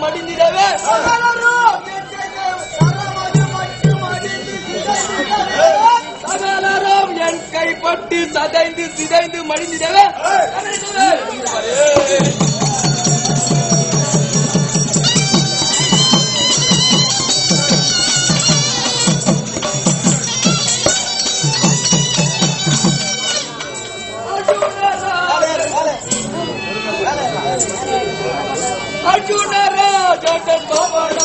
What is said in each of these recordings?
மடிந்திடவே சகலரும் என் கைப்பட்டு சதைந்து சிதைந்து மடிந்திடவே அர்ஜுனரா ஜோட்டன் பாபடா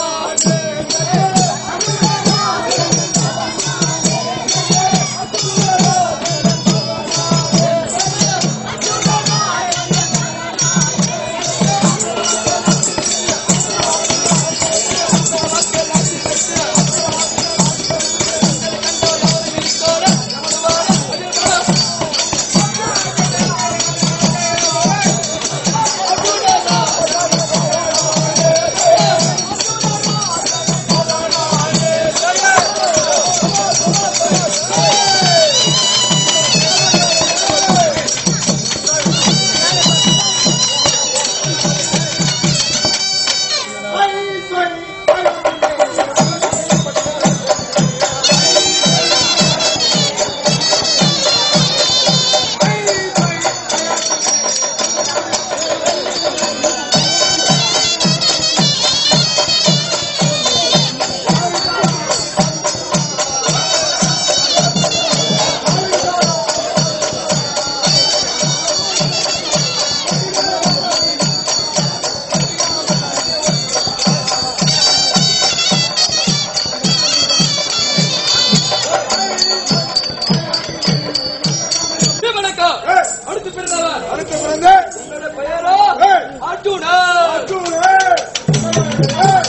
வணக்கம் அடுத்து பிறந்தவர் அடுத்த பிறந்த உங்களோட பெயரோ ஏய். அர்ஜுனர் அர்ஜுனே. ஏய்.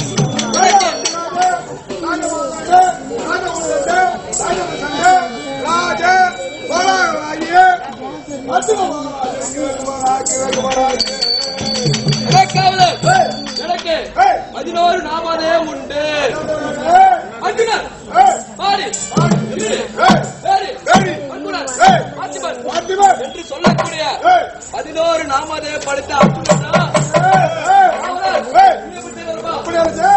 ராஜமாதாவே, ராஜகுலத்தே, ராஜபுத்திரனே, ராஜ வராகராகிய அர்ஜுன மகாராஜனுக்கு வேண்டுமானாக்கு வேண்டுமானாக்கு. எனக்காவது ஏய். எனக்கு ஏய். பதினோரு நாமதே உண்டு ஏய். அர்ஜுனர் ஏய். பாரி வீடு, ஏய். பேரி, பேரி, பண்புடன், ஏய். பார்த்திபன் பார்த்திபன். என்று சொல்லக்கூடிய ஏய். பதினோரு நாமதே படுத்த அர்ஜுனன் தான் ஏய். ஏய். அவரர் ஏய். புண்ணியப்பட்டு வருமா? அப்படி இருந்துச்சு.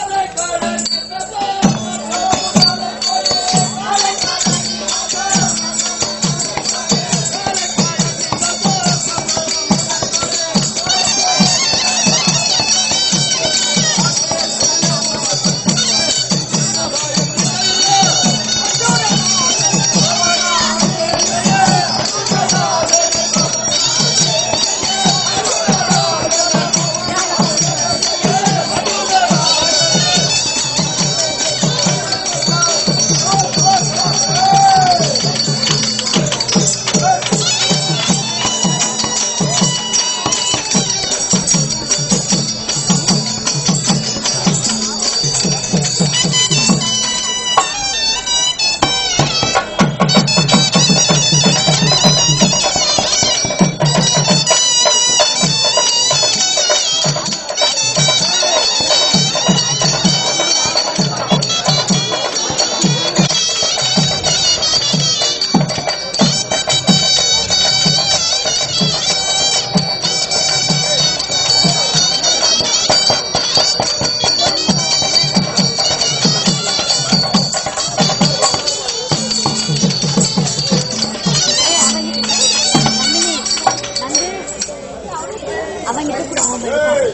அவங்கிட்ட கூட அவன் ஏய்.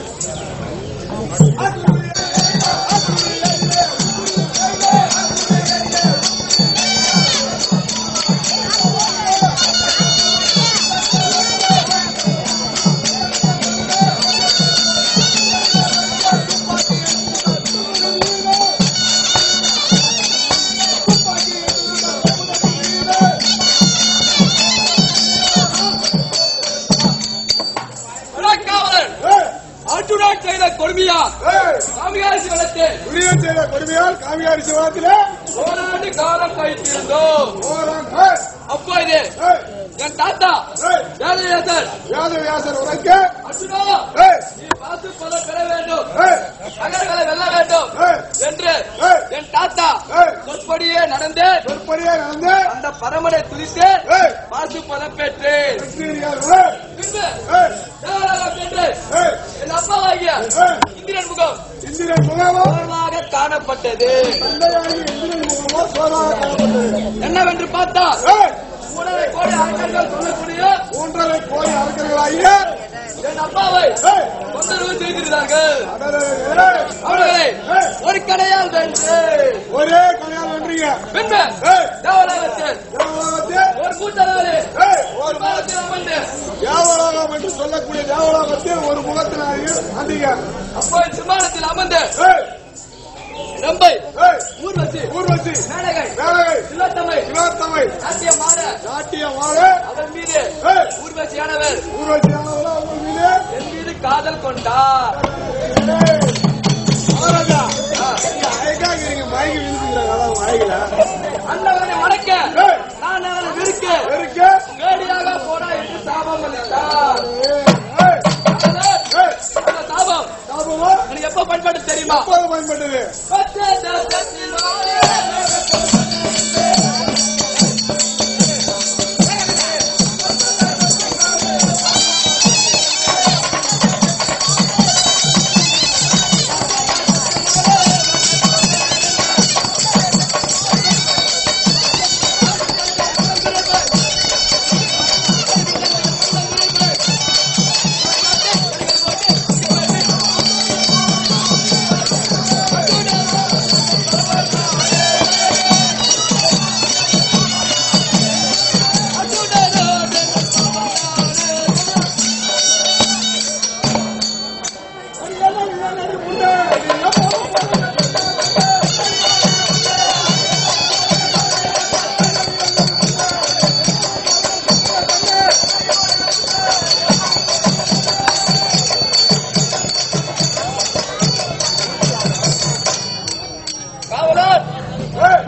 காவலன் ஏய். அர்ஜுனன் செய்த கொடுமையா ஏய். சாமியாசி வளர்த்தேன் துரியன் செய்த கொடுமையால் காவியாரி சிவத்திலே ஓராண்டு காலம் கழித்திருந்தோம் ஓரான் ஏய். அப்போது ஏய். என் தாத்தா ஏய். வேதவியாசர் வேதவியாசர் உரைக்க அர்ஜுனா ஏய். நீ பார்த்து பல பெற வேண்டும் ஏய். நகர்களை வெல்ல வேண்டும் ஏய். என்று ஏய். என் தாத்தா ஏய். சொற்படியே நடந்து சொற்படியே நடந்து அந்த பரமனை துதித்து ஏய். பாசு பதம் பெற்றேன் வெற்றியார் ஏய். பின்பு ஏய். தேவராக சென்று ஏய். என் அப்பாவாகிய ஏய். இந்திரன் காணப்பட்டது தந்தையாகி எந்திரன் முகமோ சோதாக காணப்பட்டது என்னவென்று பார்த்தால் ஏய், மூணரை கோடி அரக்கர்கள் சொல்லக்கூடிய மூன்றரை கோடி அரக்கர்களாகிய என் அப்பாவை ஏய், தொந்தரவு செய்திருந்தார்கள் அடடடே, ஏய், அவர்களை ஏய், ஒரு கடையால் வென்று ஒரே கல்யாணம் பண்றீங்க பின்பு ஏய், தேவலோகத்தில் தேவலோகத்தில், ஒரு கூட்டத்தாலே ஏய், ஒரு ஒரு காலத்தில் அமர்ந்து தேவலோகம் என்று சொல்லக்கூடிய தேவலோகத்தில் ஒரு முகத்தினாரையும் வந்தீங்க அப்போ சிம்மானத்தில் அமர்ந்து ஏய், ரம்பை ஏய், ஊர்வசி ஊர்வசி மேனகை வேலை இல்லாத்தமை இவாத்தமை நாட்டியமாட நாட்டிய வாழ அவன் மீது ஏய், ஊர்வசியானவர் ஊர்வசியானவளா உங்கள் மீது என் மீது காதல் கொண்டார் ஏய், மகாராஜா நீங்க அழகா இருக்கிறீங்க மயங்கி விழுந்துக்கிறாங்க அதான் மயங்கல அந்தவனை மடக்க ஏய், நான் அவனை விருக்க இருக்க வேடியாக போனா என்று சாபம் அளித்தார் ஏய், ஏய், அதனால் ஏய், அந்த சாபம் ஞாபகமா? எனக்கு எப்ப பயன்படுத்த தெரியுமா எப்போது பயன்பட்டது பச்சை தேசத்தினாலே காவலர் ஏய்,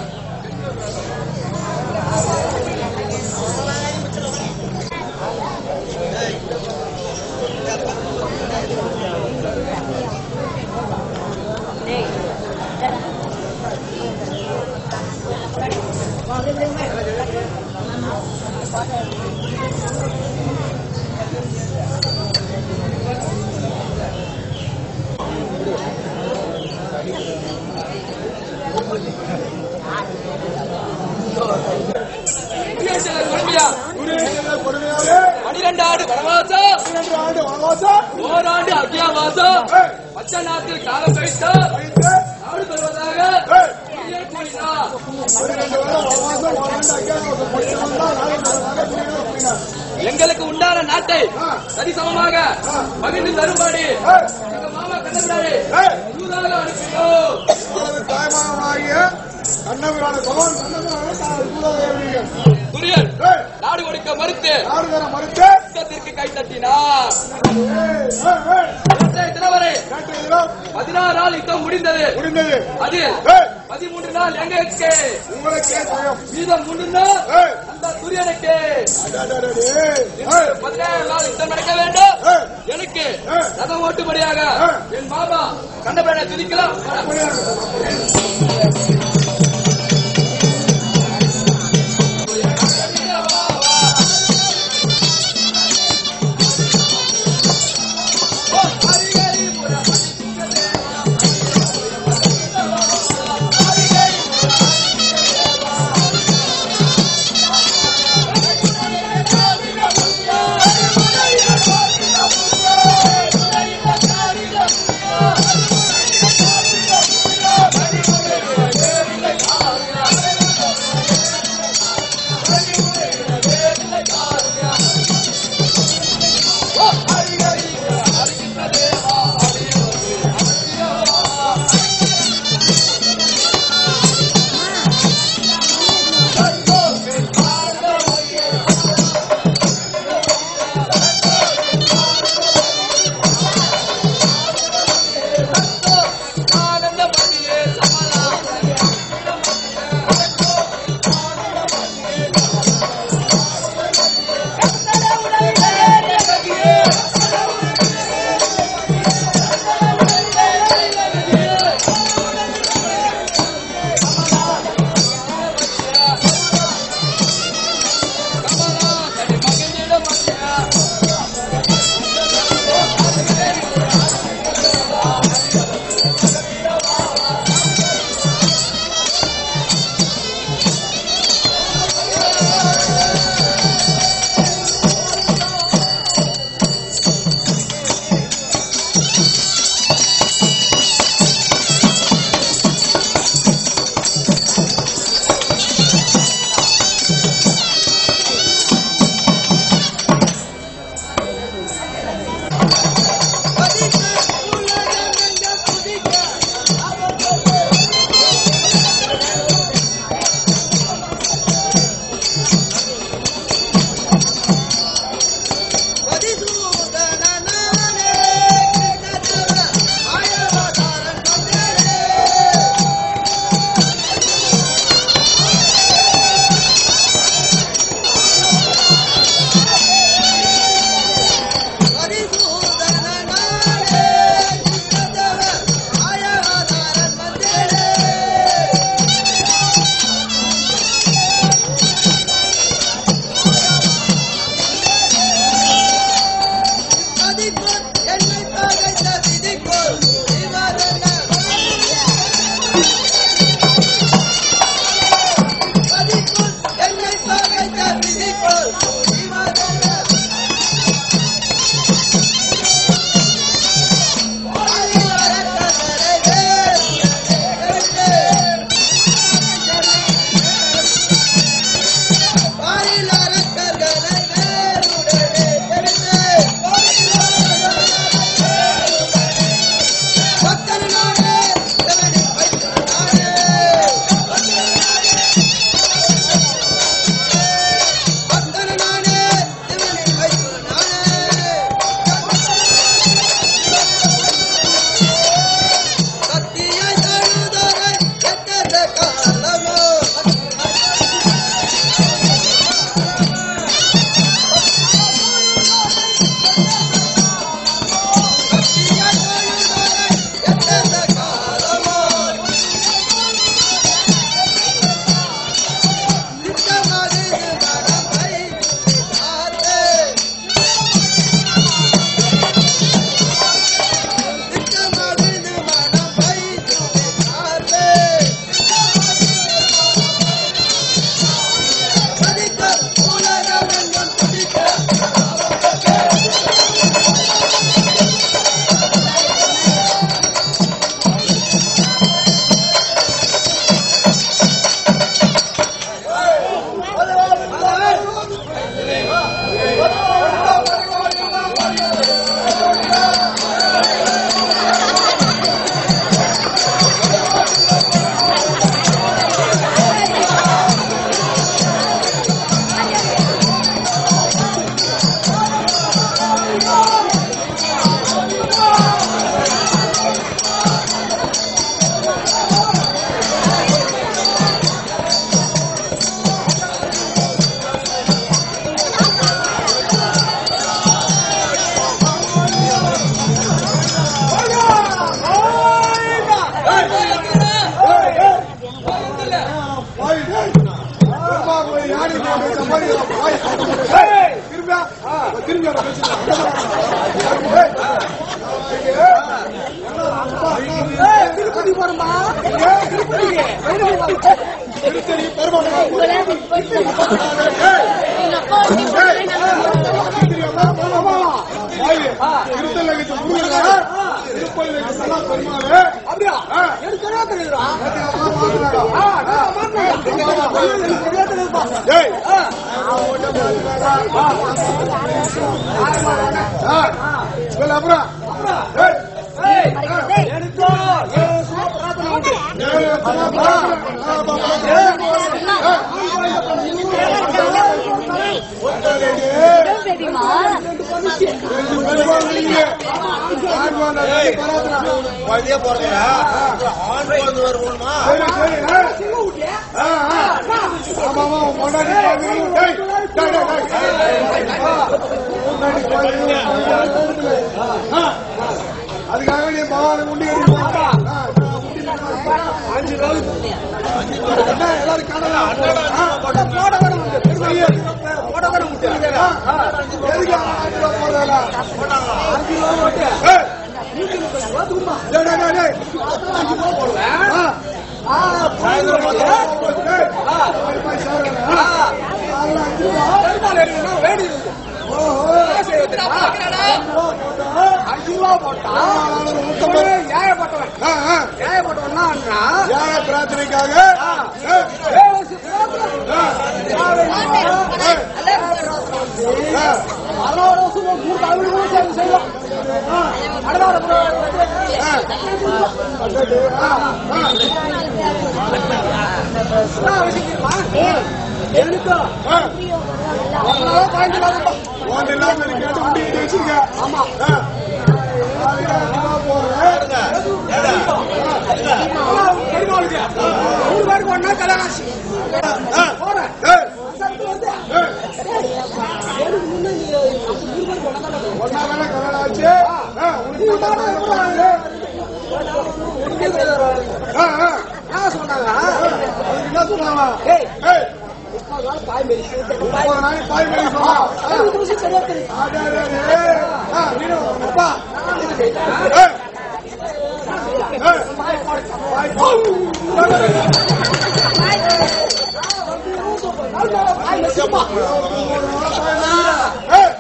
குடியரசுத் கொடுமையா குடியரசுகளை கொடுமையாலே பனிரெண்டு ஆண்டு வனவாசம் பன்னிரண்டு ஆண்டு வனவாசம் ஓராண்டு அக்னியாவாசம் ஏய், பச்சை நாட்டில் காலம் கழித்து கழித்து, நாடு பெறுவதாக ஏய், வெளியே கூறினார் பன்னிரண்டு வருடம் வனவாசம், ஓராண்டு அஞ்ஞானவாசம் போயிட்டு வந்தா நாடு பெறுவதாக கூறினார், கூறினார். எங்களுக்கு உண்டான நாட்டை சரிசமமாக பகிர்ந்து தரும்படி ஏய், எங்க மாமா கண்ணபிடாரே ஏய், தூதாக அனுப்பினோம் உங்களது தாய்மாமனாகிய கண்ணபிரான பகவான் கண்ணபிரான தான் தூதாக எழுதிய. துரியன் ஏய், நாடு ஒடுக்க மறுத்து நாடு தர மறுத்து, யுத்தத்திற்கு கை தட்டினார் ஏய், ஏய், ஏய், நேற்றைய தினவரை நேற்றைய தினம் பதினாறு நாள் யுத்தம் முடிந்தது முடிந்தது அதில் ஏய், பதிமூன்று நாள் எங்களுக்கு உங்களுக்கே பயம் மீதம் மூன்று நாள் ஏய், அந்த துரியனுக்கு அடடடடே, ஏய், பதினேழு நாள் யுத்தம் நடக்க வேண்டும் ஏய், எனக்கு ஏய். ரதம் ஓட்டுபடியாக என் மாமா கண்ணபிரானை துதிக்கலாம் அப்படியா? Thank போட்டு சம்பாதிக்கலாம். வாய். ஏய், திரும்பியா? திரும்பி வர பேசுறேன். ஏய், ஏய், திருப்பதி போறோமா? ஏய், திருப்பதிக்கு. திருத்தணி பெருமாள் ஏய், அப்படியா எனக்கு தெரியாது தெரியுதா எனக்கோ ஏன் சும்மா பிரார்த்தனை உண்டு தெரியுமா குழந்தைய பிறந்தா ஆண் குழந்தை வருவோமா அதுக்காக நீ பகவானை முண்டி அஞ்சு நாள் எல்லாரும் காணலாம் போட வர உண்டு பெருமையை போட வர உண்டு எதுக்கு ஆயிரம் ரூபாய் போடுறதா? அஞ்சு ரூபா போட்டு ஏய், நூத்தி முப்பது ரூபா தும்பா டேய், டேய், டேய், டேய். அஞ்சு ரூபா போடுவேன் ஆ, ஆ, சாயந்தரம் போட்டு டேய், ஆ, ஒரு ரூபாய் சேருங்க. ஆ, நாலு அஞ்சு ரூபாய். பெருமாள் எடுக்கணும்னா வேடி இருக்கு. என்ன செய்ய தெரியுமா? அஞ்சு ரூபா போட்டா இவனே ஏகப்பட்டவன் ஆ, ஆ. ஏகப்பட்டவன்னா அண்ணா யார பிரார்த்தனைக்காக ஏய், தேவசி பிரார்த்தனை. ஆ, ஆ. அதோட சும்மா மூணு தமிழுக்கும் சேர்ந்து செய்வோம் அடவாட எனக்கு ஆ. அதனால பாய்ந்து உன்கிட்ட இல்லாம நீ கேட்டு முண்டி கட்டி வச்சிருக்க. ஆ. நாளைக்கு அஞ்சு ரூபாய் போடுறேன். பெருமாளுக்கு மூணு பேருக்கு ஒன்னா கல்யாணம் ஆச்சு. ஆ. போறேன் ஏய், சத்து வந்து ஏய். எனக்கு முன்ன நீ மூணு பேருக்கு ஒன்னா கல்யாணம் ஒண்ணா தானே கல்யாணம் ஆச்சு? ஆ, உனக்கு மட்டும் தான் கல்யாணம் ஆச்சு. ஆ, ஆ. என்ன சொன்னாங்க அதுக்கு என்ன சொன்னாங்க? ஏய் ஏய், முப்பது நாள் பாய் மேரி முப்பது நாளைக்கு பாய் மேலே சொன்னாங்க. ஆ. சரியா தெரியும் அதே, அதே, அதே. ஆ, நீனு, அப்பா. ஏய். ஏய். பாய் போ. ஏய்.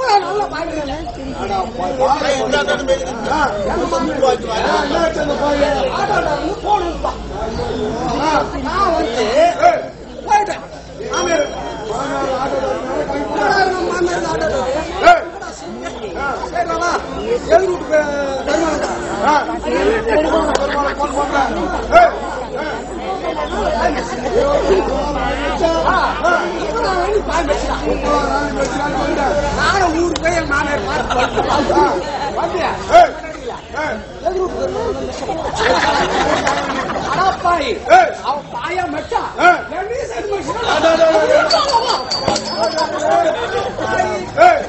ஆ. ஆ, என்னாச்சு அந்த பாய்? ஆ. ஏய். மாமியார். மாமியார் ஆட்டோல கை ஏய். ஆ. பெருமாளை phone பண்றேன். ஏய். நானும் ஊருக்கு போய் என் மாமியார் பார்த்து வந்தியா ஏய். ஏய். அடாப்பாய் ஏய். அவன் பாயா மச்சான் ஏய். என்னையும் சேர்த்து மச்சான். அட, அட, அட, அட. ஏய்.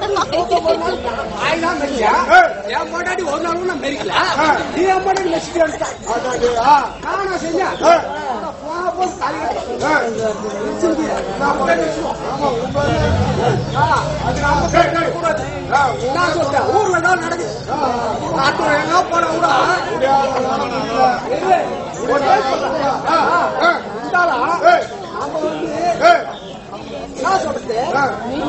பாய் தான் மச்சான். ஏய். என் பொண்டாட்டி ஒரு நாளும் நான் மெரிக்கல ஆ. நீ என் பொண்டாட்டி மெச்சிட்டு வந்துட்டான் அட, அட, ஆ. நானா செஞ்சேன் ஏய். போன போது தலை கட்டு. ஏய். நான் போய் நிச்சுவோம். ஆமா, உங்க அது நம்ம ஏய், ஏய். கூடாது ஆ, நான் சொல்லிட்டேன் ஊர்ல தான் நடக்குது நாட்டு எங்க போன கூட இரு. ஒரு நாள் சொல்றேன். ஆ, ஆ. இருந்தாலும் ஏய். நாம வந்து ஏய். என்ன சொல்றது ஆ.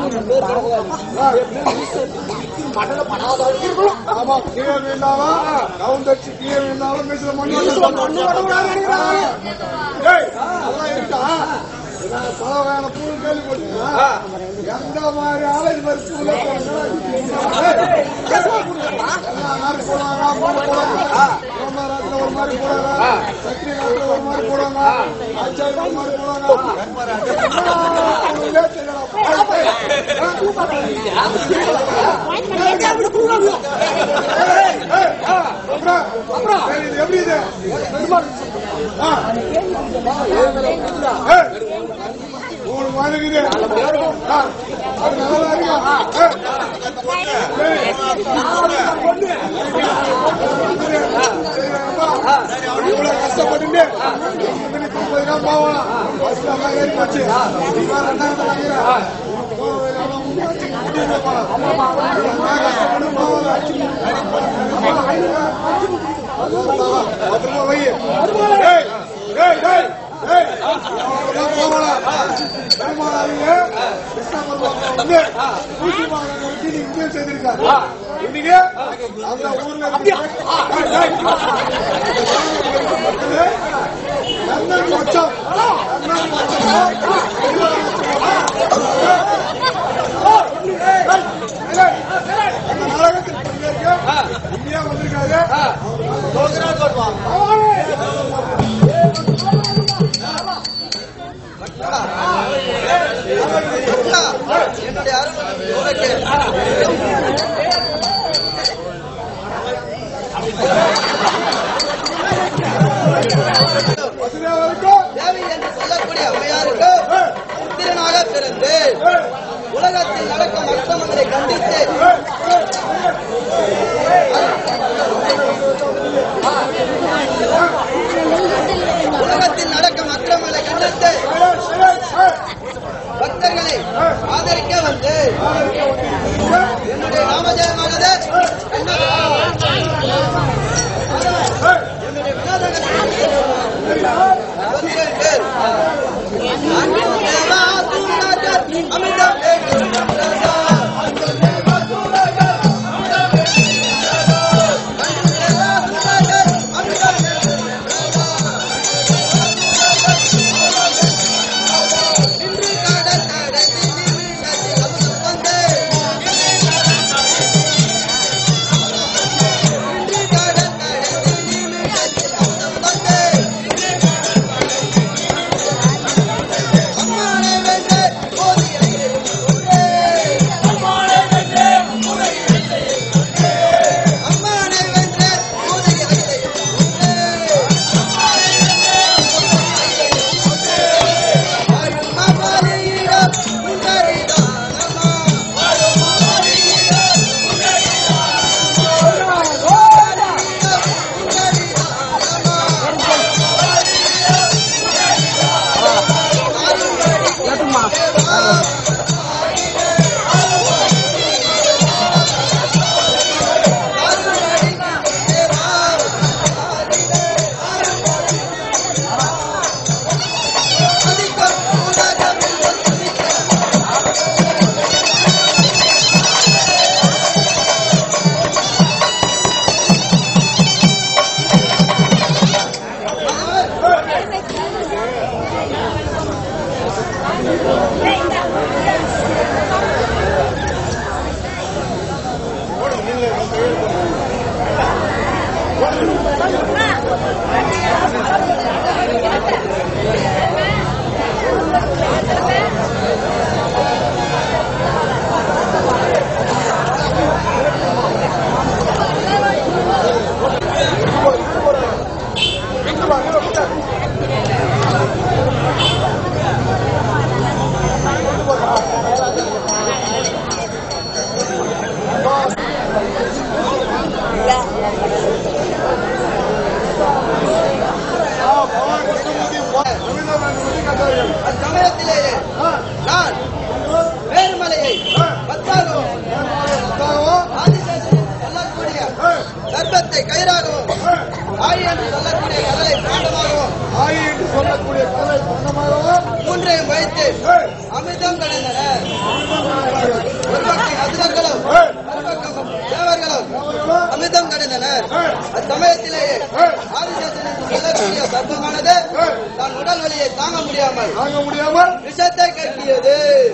மண்டல படாத இருக்கணும் ஆமா, கீழே விழுந்தாலும், கவுந்தடிச்சு கீழே விழுந்தாலும் மீசையில மண்ணு வந்து மண்ணு வரக்கூடாது நினைக்கிறாங்க. ஏய், அதெல்லாம் இருக்கா? நான் பல வகையான பூ கேள்விப்பட்டிருக்கேன். எந்த மாதிரி ஆளு இது மாதிரி பூவுல போடுறா? ஏய், எல்லா மாதிரி போடுவாங்க, மூணு போடுவாங்க. சோமவாரத்துல ஒரு மாதிரி போடுவாங்க. சக்தி காலத்துல ஒரு மாதிரி போடுவாங்க. ஆச்சாரி ஒரு மாதிரி போடுவாங்க. ஒண்ணுமே தெரியல. ஏய், ஏய், அப்புறம், அப்புறம், சரி, இது எப்படி இது? ஆ. ஏய், மூணு மாடு இருக்குது ஆ, அது நல்லா இருக்கும் ஏய், ஏய், இவ்வளவு கஷ்டப்பட்டு முப்பது ரூபா போகலாம் பஸ் எல்லாம் ஏறி போச்சு நீங்க ரெண்டாயிரத்து வாங்கிறேன் போற வழியில முன்னாடி கூட்டிட்டு போலாம். இதெல்லாம் கஷ்டப்பட்டு போகலாம். பத்திரமா வை. ஏய், ஏய், ஏய், ஏய். அவ்வளவுதான் போகலாம். பெருமாளாரியே கிருஷ்ணபுரம் வந்து ஊசி வாங்க வச்சு நீ உதவி செய்திருக்காரு இன்னைக்கு அந்த ஊர்ல இருந்து- ஏய், ஏய். கண்ணன் மச்சம் கண்ணன் மச்சம் அந்த நாடகத்தில் பங்கேற்க இந்தியா வந்திருக்காரு என்னுடைய அருள் உனக்கு வசுதேவருக்கும் தேவி என்று சொல்லக்கூடிய அம்மையாருக்கு புத்திரனாக பிறந்து உலகத்தில் நடக்கும் அக்கிரமங்களை கண்டித்து உலகத்தில் நடக்கும் அக்கிரமங்களை கண்டித்து பக்தர்களை ஆதரிக்க வந்து என்னுடைய நாமஜயமானது என்னுடைய வினோதங்கள் பதினேழு பேர் அன்புதேவா தூணர்கள் அமிர்தம் வேண்டும் பிரதா. அன்புதேவா தூணர்கள் அமிர்தம் வேண்டும் பிரதா. அன்புதேவா தூணர்கள் அமிர்தம் வேண்டும் பிரதா. இன்று கடல் கடந்து நிமிஷத்தில் அமுதம் வந்து. இன்று கடல் கடந்து நிமிஷத்தில் அமுதம் வந்து. அம்மானை வென்ற போதிகளை உள்ளே. அம்மானை வென்ற போதிகளை உள்ளே. வாழும் மாபாலியிடம் உங்கரிதானமா. வாழும் மாபாலியிடம் அச்சமயத்திலேயே நான் வேறுமலையை பத்தாகவும் ஆதிசேஷன் சொல்லக்கூடிய கர்ப்பத்தை கயிறாகவும் ஆய் என்று சொல்லக்கூடிய கடலை பாண்டமாகவும் ஆயி என்று சொல்லக்கூடிய கலை சொந்தமாகவும் மூன்றையும் வைத்து அமிர்தம் கடைந்தனர் ஒரு பக்கம் அசுரர்களும் மறுபக்கம் தேவர்களும் அமிர்தம் கடைந்தனர் அச்சமயத்திலேயே ஆதிசேஷன் என்று சொல்லக்கூடிய சர்ப்பமானது தன் உடல் வலியை தாங்க முடியாமல் தாங்க முடியாமல் விஷத்தை கட்டியது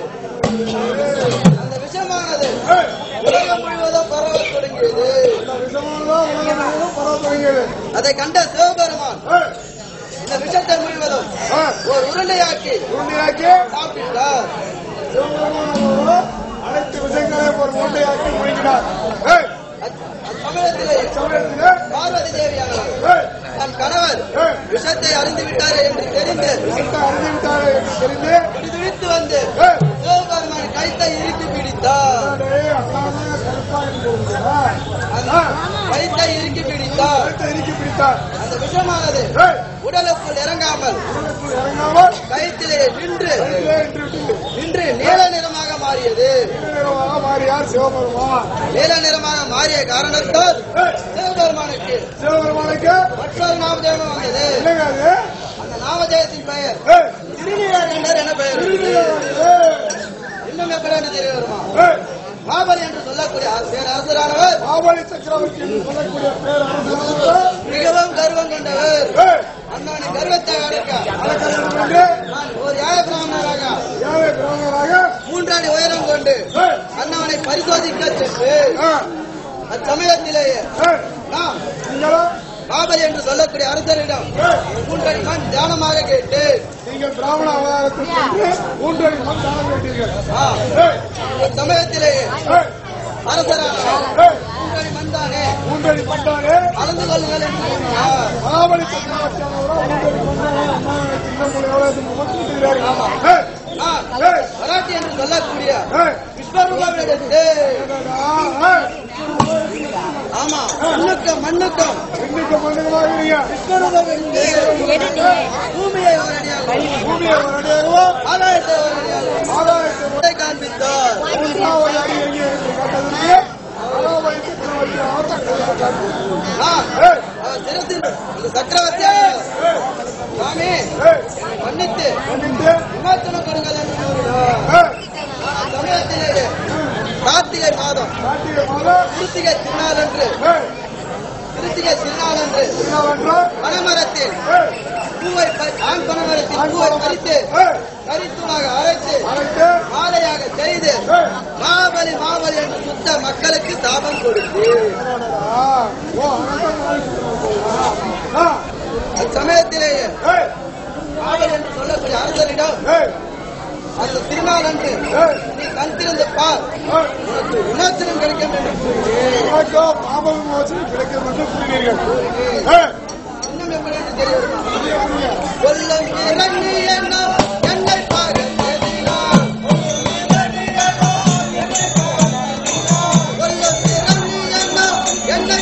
அந்த விஷமானது உலகம் முழுவதும் பரவத் தொடங்கியது இந்த விஷமானதான் உலகம் முழுவதும் பரவ தொடங்கியது அதை கண்ட சிவபெருமான் ஏய், இந்த விஷத்தை முழுவதும் ஏய், ஒரு உருண்டையாக்கி உருண்டையாக்கி சாப்பிட்டார் சிவபெருமானோடு அனைத்து விஷயங்களை ஒரு உருண்டையாக்கி முடிக்கிறார் ஏய், அச்சமயத்திலே சமயத்திலே பார்வதி தேவியானவர் ஏய், தன் கணவர் ஏய். விஷத்தை அறிந்து விட்டாரே என்று தெரிந்து எந்த அறிந்து விட்டாரே என்று தெரிந்து விழித்து வந்து ஏய், சிவபெருமான் கைத்தை இறுக்கி பிடித்தார் டேய், அண்ணாமலை கருப்பா இருக்கிறா. அந்த கைத்தை இறுக்கி பிடித்தார் கருத்தை இறுக்கி பிடித்தார். அந்த விஷமானது ஏய், உடலுக்குள் இறங்காமல் உள்ளுக்குள் இறங்காமல் கைத்திலே நின்று கையிலே என்று விட்டு நின்று நீல நிறமாக மாறியது நீலநிறமாக மாறியார் சிவபெருமான் நீல நிறமாக மாறிய காரணத்தால் ஏய், சிவபெருமானுக்கு சிவபெருமானுக்கு மற்றொரு நாமதேவம் வந்தது என்னங்க அது அந்த நாமதேவத்தின் பெயர் ஏய், திருநீலகண்டர் என பெயர் இருந்தது. ஏய், இன்னும் எப்படி என்று தெரிய வருமா ஏய், மாபலி என்று சொல்லக்கூடிய பேரரசரானவர் மாவழி சக்கரவர்த்தி என்று சொல்லக்கூடிய பேர் அரசர் மிகவும் கர்வம் கொண்டவர் ஏய், அண்ணாவின் கர்வத்தை அடக்க அரக்கர்கள் என்று நான் ஒரு யாய பிராமணராக ஏழை பிராமணராக மூன்றாடி உயரம் கொண்டு ஏய், அண்ணாவனை பரிசோதிக்க சென்று ஆ, அச்சமயத்திலேயே ஏய், நாம் நீங்களும் பாபலி என்று சொல்லக்கூடிய அரசரிடம் ஏய், மூன்றடி மண் தியானமாக கேட்டு நீங்கள் பிராமண அவதாரத்தில் சென்று மூன்றடி மண் தானம் கேட்டீர்கள் ஆ, ஏய், அச்சமயத்திலேயே ஏய், அரசரான ஏய், மூன்றடி மண் தானே மூன்றடி பட்டாரே அளந்து கொள்ளுங்கள் என்று கூறினார் மகாபலி சக்கரவர்த்தியானவரோ மூன்றடி மண்ணாக அண்ணாவை சின்னமுறை எவ்வளவு முகத்துகிறார் ஆமா ஏய், நான் ஏய், மராட்டி என்று சொல்லக்கூடிய ஏய், விஸ்வரூபாவிடத்து என்னடா, ஏய், ஆமா மண்ணுக்கம் மண்ணுக்கம் இன்னைக்கு மண்ணுகளாகிறீங்க விஸ்வரூபாவிடத்து பூமியை ஓரடியாக பூமியை வருடையாகவோ ஆகாயத்தை ஓரடியாக ஆதாயத்தை உடை காண்பித்தார் மூன்றாவது அடி எங்கே என்று கேட்டதற்கு மகாபலி சக்கரவர்த்தியானவர் தக்கதாக காட்டினார். நான் ஏய், அவர் சிரத்தில் இந்த சக்கரவர்த்தியாக சுவாமி ஏய், மன்னித்து மன்னித்து, விமோசனம் கொடுங்கள் என்று கூறினார் ஏய், நான் சமயத்திலேயே கார்த்திகை மாதம் கார்த்திகை மாதம், கிருத்திகை திருநாள் என்று ஏய், கிருத்திகை திருநாள் என்று என்னவென்றால், பனமரத்தில் ஏய், பூவை ப- ஆண் பனமரத்தில் பூவை பறித்து ஏய், கரித்தூளாக அரைத்து அழைத்து, மாலையாக செய்து ஏய், மாபலி மாபலி என்று சுத்த மக்களுக்கு சாபம் கொடுத்து ஆ, ஓ, அரசன் வாழ்த்துக்கள். ஆ, அச்சமயத்திலேயே ஏய், மாபலி என்று சொல்லக்கூடிய அரசரிடம் ஏய், அந்த திருநாள் அன்று ஏய், நீ கண் திறந்து பார் ஏய், உனக்கு விமோசனம் கிடைக்கும் என்று கூறி உனக்கோ பாப விமோசனம் கிடைக்கும் என்று கூறினீர்கள். ஏய், இன்னும் எப்படி என்று தெரிய வருமா? அப்படியே வாங்க. கொல்லம் இறங்கி என்ன என்னை பாருங்கள் கொல்லம் இறங்கி என்ன என்னை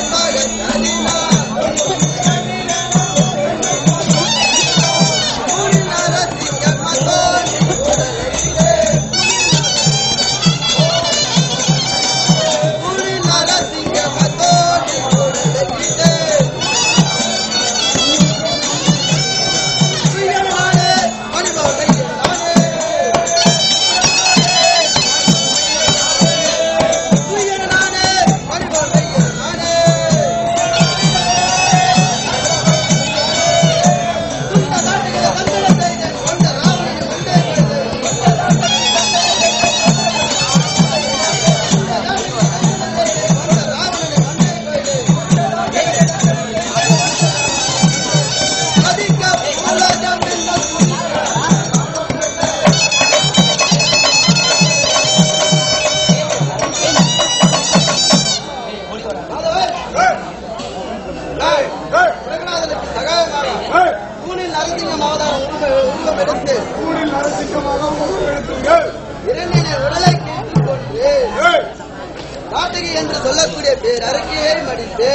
ஏய், ஏய், பிரகலாதனுக்கு சகாயமாக ஏய், தூணில் நரசிங்கம் அவதாரம் உருவ உருவம் எடுத்து ஊரில் நரசிங்கமாக உருவம் எடுத்தீர்கள். இரண்டினை உடலை கேட்டுக் கொண்டு ஏய், காட்டகி என்று சொல்லக்கூடிய பேர் அறிக்கையை மடித்து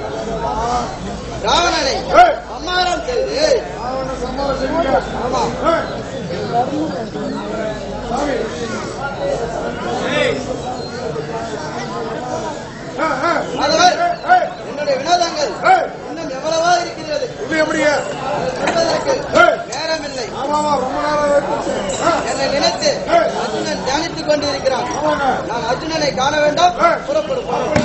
ராவணனை ஏய், சம்மாரம் செய்து அவனை சம்மானம் செய்யுங்க. ஆமா ஏய், சாமி. ஏய், ஏய், மாதவர் ஏய், என்னுடைய வினோதங்கள் ஏய், இன்னும் எவ்வளவோ இருக்கிறது இது எப்படிங்க? சொல்வதற்கு ஏய், நேரமில்லை ஆமாமா, ரொம்ப நேரம் ஆயிப்போச்சு. ஏய், என்னை நினைத்து ஏய். அர்ஜுனன் தியானித்துக் கொண்டிருக்கிறான் ஆமாங்க. நான் அர்ஜுனனை காண வேண்டாம் ஏய். புறப்படும் அப்படி